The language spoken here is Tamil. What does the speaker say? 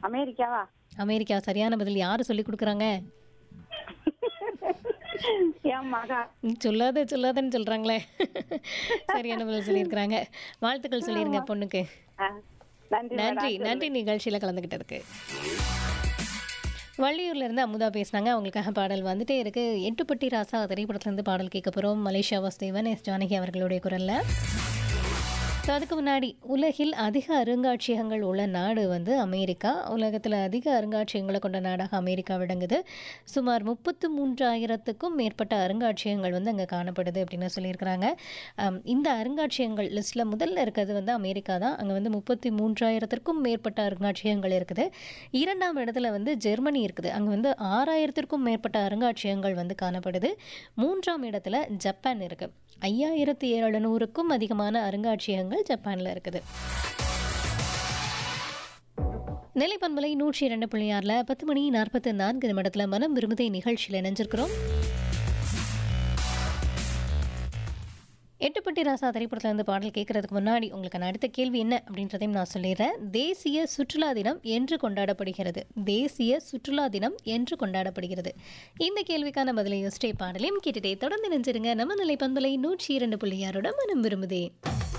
அமெரிக்காவா அமெரிக்கா சரியான பதில் யாரு சொல்லி கொடுக்குறாங்க என் மகா ம், சொல்லாத சொல்லாதன்னு சொல்றாங்களே சரியான பதில் சொல்லியிருக்கிறாங்க வாழ்த்துக்கள் சொல்லிருங்க பொண்ணுக்கு ஆ, நன்றி நன்றி நன்றி நிகழ்ச்சியில கலந்துக்கிட்டதுக்கு வள்ளியூர்ல இருந்து அமுதா பேசினாங்க அவங்களுக்காக பாடல் வந்துட்டே இருக்கு எட்டுப்பட்டி ராசா திரைப்படத்துல இருந்து பாடல் கேட்க போறோம் மலேசியா வாசுதேவன் எஸ் ஜானகி அவர்களுடைய குரல்ல ஸோ அதுக்கு முன்னாடி உலகில் அதிக அருங்காட்சியகங்கள் உள்ள நாடு வந்து அமெரிக்கா உலகத்தில் அதிக அருங்காட்சியகங்களை கொண்ட நாடாக அமெரிக்கா விளங்குது சுமார் முப்பத்து மூன்றாயிரத்துக்கும் மேற்பட்ட அருங்காட்சியகங்கள் வந்து அங்கே காணப்படுது அப்படின்னு சொல்லியிருக்கிறாங்க ஆம், இந்த அருங்காட்சியகங்கள் லிஸ்ட்டில் முதல்ல இருக்கிறது வந்து அமெரிக்கா தான் அங்கே வந்து முப்பத்தி மூன்றாயிரத்திற்கும் மேற்பட்ட அருங்காட்சியகங்கள் இருக்குது இரண்டாம் இடத்துல வந்து ஜெர்மனி இருக்குது அங்கே வந்து ஆறாயிரத்திற்கும் மேற்பட்ட அருங்காட்சியகங்கள் வந்து காணப்படுது மூன்றாம் இடத்துல ஜப்பான் இருக்குது ஐயாயிரத்தி எழுநூறுக்கும் அதிகமான அருங்காட்சியகங்கள் ஜப்பானில் இருக்குது நிலைப்பண்பலை நூற்றி இரண்டு புள்ளி ஆறில் பத்து மணி நாற்பத்தி நான்கு நிமிடத்தில் மனம் விரும்புதை நிகழ்ச்சியில் இணைஞ்சிருக்கிறோம் எட்டுப்பட்டி ராசா திரைப்படத்தில் இருந்து பாடல் கேட்கறதுக்கு முன்னாடி உங்களுக்கு நான் அடுத்த கேள்வி என்ன அப்படின்றதையும் நான் சொல்லிடுறேன் தேசிய சுற்றுலா தினம் என்று கொண்டாடப்படுகிறது தேசிய சுற்றுலா தினம் என்று கொண்டாடப்படுகிறது இந்த கேள்விக்கான பதிலை யோசிச்சே பாடலையும் கேட்டுட்டே தொடர்ந்து நினைச்சிருங்க நம்ம நிலை பண்பலை நூற்றி இரண்டு புள்ளி ஆறோட மனம் விரும்புதே